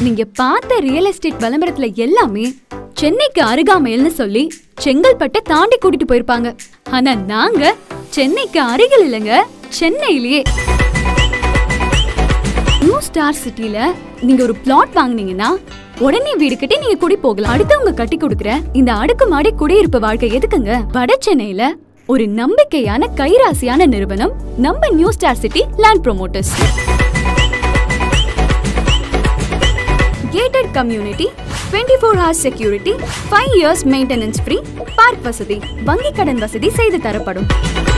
நீங்க பார்த்த real estate விளம்பரத்துல எல்லாமே சென்னைக்கு அருகாமையில்னு சொல்லி செங்கல்பட்டை தாண்டி கூட்டிட்டு போயிருப்பாங்க ஆனா நாங்க சென்னைக்கு அருகில் இல்லைங்க சென்னையிலேயே நியூ ஸ்டார் சிட்டில நீங்க ஒரு பிளாட் வாங்குனீங்கன்னா உடனே வீடு கட்டி நீங்க குடி போகலாம் அடுத்தவங்க கட்டி கொடுக்குற இந்த அடுக்குமாடி குடியிருப்பு வாழ்க்கை எதுக்குங்க வட சென்னையில ஒரு நம்பிக்கையான கைராசியான நிறுவனம் நம்ம new star city land promoters gated community twenty four hours security five years maintenance free park வசதி வங்கி கடன் வசதி செய்து தரப்படும்